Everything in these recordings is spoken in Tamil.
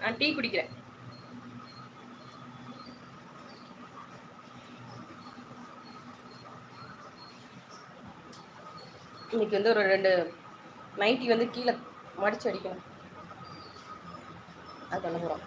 நான் டீ குடிக்கிறேன் இன்னைக்கு வந்து ஒரு ரெண்டு நைட்டி வந்து கீழே மடிச்சு அடிக்கணும் அது பண்ண போகிறோம்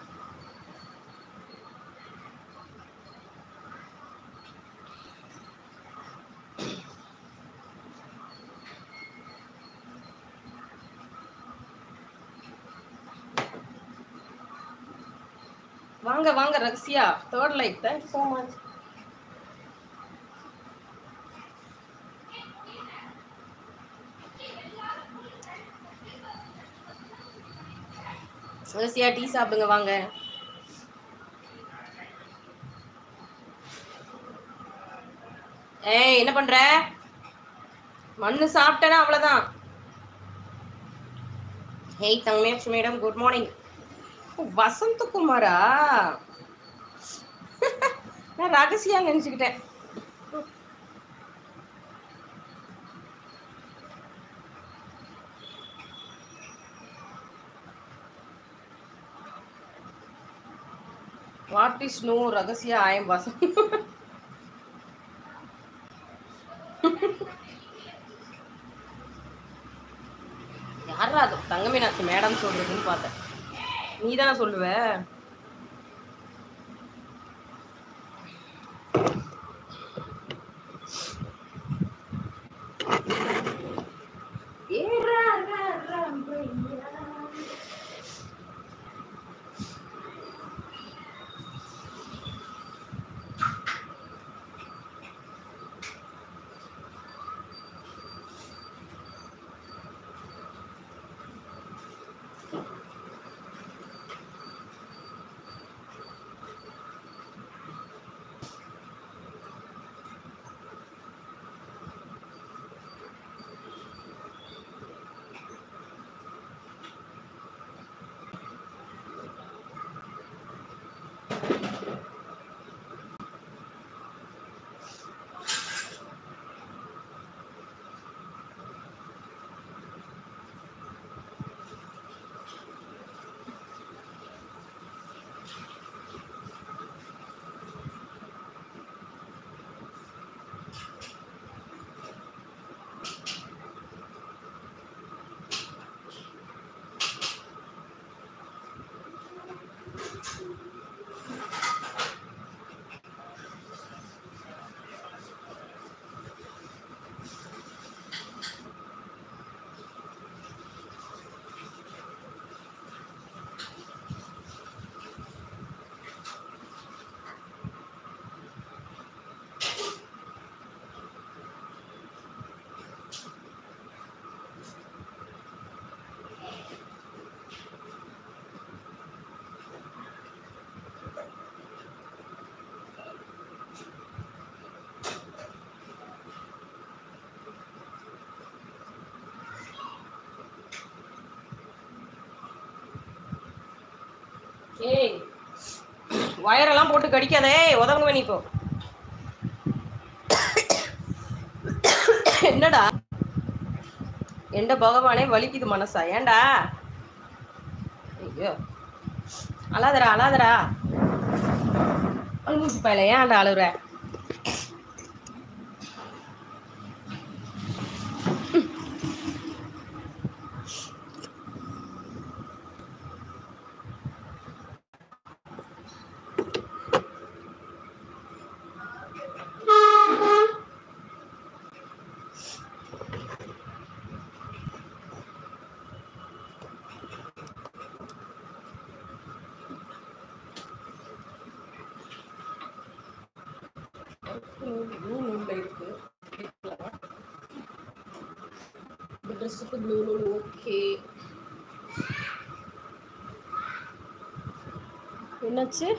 வாங்க வாங்க Ragasiya third like thank you so much Ragasiya tea சாப்பிடுங்க வாங்க ஏய் என்ன பண்ற மண்ணு சாப்பிட்டேன்னா அவ்வளவுதான் ஹேய் தங்கமேஷ் மேடம் குட் மார்னிங் வசந்தகுமாரா நான் ரகசியா நினைச்சுக்கிட்டேன் what is no Ragasiya I am Vasanth யாரா அது தங்கமீனாட்சி மேடம் சொல்றதுன்னு பார்த்தேன் நீ தானே சொல்லுவ ஏ ரா ரா ரா பையா. ஏய் வயரெல்லாம் போட்டு கடிக்காதே உதவுங்க நீ இப்போ என்னடா எந்த பகவானே வலிக்குது மனசா ஏன்டா ஐயோ அழாதடா அழாதடா அழுகுச்சு பையல ஏன்டா அழுகுற ப்ளூ நூல்ல இருக்கு இந்த ட்ரெஸ்ஸுக்கு ப்ளூ நூல் ஓகே என்னாச்சு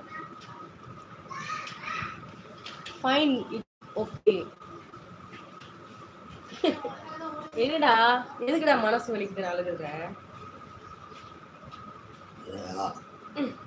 ஃபைன் ஓகே என்னடா எதுக்குடா மனசு வலிக்குது அழுகுற ம்